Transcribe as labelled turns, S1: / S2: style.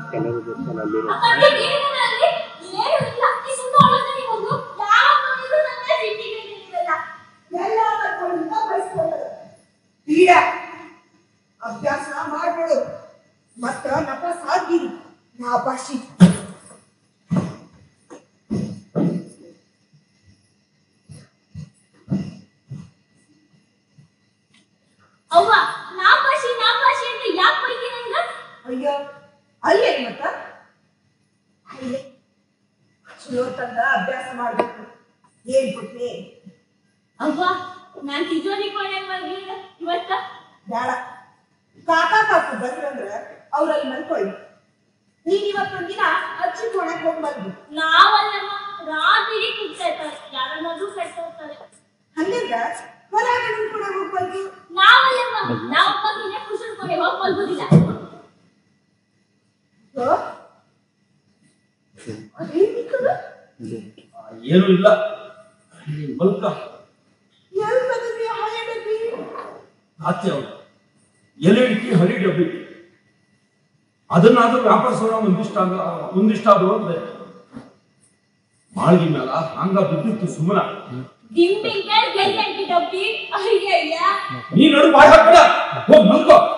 S1: ಕೆಲವು ದಿವಸದಲ್ಲಿ
S2: ಎಲ್ಲ ಮಾಡ್ಕೊಂಡು ಬಯಸ್ಕೊಳ್ಳೋದು ಈಗ ಅಭ್ಯಾಸ ಮಾಡ್ಬಿಡು ಮತ್ತ ನಪಾಸ್ ಆಗಿರಿ ನಾಪಾಶಿ
S3: ಅವ್ವ ನಾಪಾಶಿ ನಾಪಾಶಿ ಅಂತ ಯಾಕೆ ಬೈತೀನಿ ನಂಗ
S2: ಅಯ್ಯೋ ಅಲ್ಲೇ ಮತ್ತ ಅಲ್ಲೇ ಚಲೋ ತಂದ ಅಭ್ಯಾಸ ಮಾಡ್ಬೇಕು ಏನ್ ಬಿಟ್ರೆ
S3: ಅವ್ವ ನಾನ್ ತಿಜೋರಿ ಕೊನೆ ಬರ್ಲಿಲ್ಲ ಇವತ್ತ
S2: ಬೇಡ ಕಾಕಾ ಕಾಕು ಬಂದ್ರಂದ್ರ ಅವ್ರಲ್ಲಿ ಮಲ್ಕೊಳ್ಳಿ ನೀನ್ ಇವತ್ತೊಂದ್ ದಿನ ಅಜ್ಜಿ ಕೊಡಕ್ ಹೋಗ್ ಬಂದು
S3: ನಾವಲ್ಲಮ್ಮ ರಾತ್ರಿ ಕುಗ್ತಾ ಇರ್ತಾರೆ ಯಾರನ್ನಾದ್ರೂ ಕಟ್ಟೋಗ್ತಾರೆ
S2: ಹಂಗಂದ್ರ ಹೊರಗಡೆ ಕೂಡ ಹೋಗ್ ಬಂದು
S3: ನಾವಲ್ಲಮ್ಮ ನಾವು ಮಗಿನ ಕುಸುಲ್ ಕೊನೆ ಹೋಗಿ ಮಲ್ಗೋದಿಲ್ಲ
S2: ಅದೇನಿತ್ತು
S4: ಏನು ಇಲ್ಲ ಮಲ್ಕ
S2: ಎಲ್ ಬಂದಿದ್ರಿ ಹಳೆ ಡಬ್ಬಿ
S4: ಆಚೆ ಅವರು ಎಲೆ ಇಡ್ಕಿ ಹಳಿ ಡಬ್ಬಿ ಅದನ್ನಾದ್ರೂ ವ್ಯಾಪಾರ ಒಂದಿಷ್ಟ ಒಂದಿಷ್ಟಾದ್ರು ಅಂದ್ರೆ ಮಾಳ್ಗಿ ಮೇಲ ಹಂಗ ಬಿದ್ದಿತ್ತು ಸುಮ್ಮನ
S3: ದಿಂಬಿಂಗ್ ಗೆಲ್ಗಂಟಿ ಡಬ್ಬಿ ಅಯ್ಯಯ್ಯ
S4: ನೀ ನಡು ಬಾಯ್ ಹಾಕ್ಬೇಡ ಹೋಗ್ ಮಲ್ಕೋ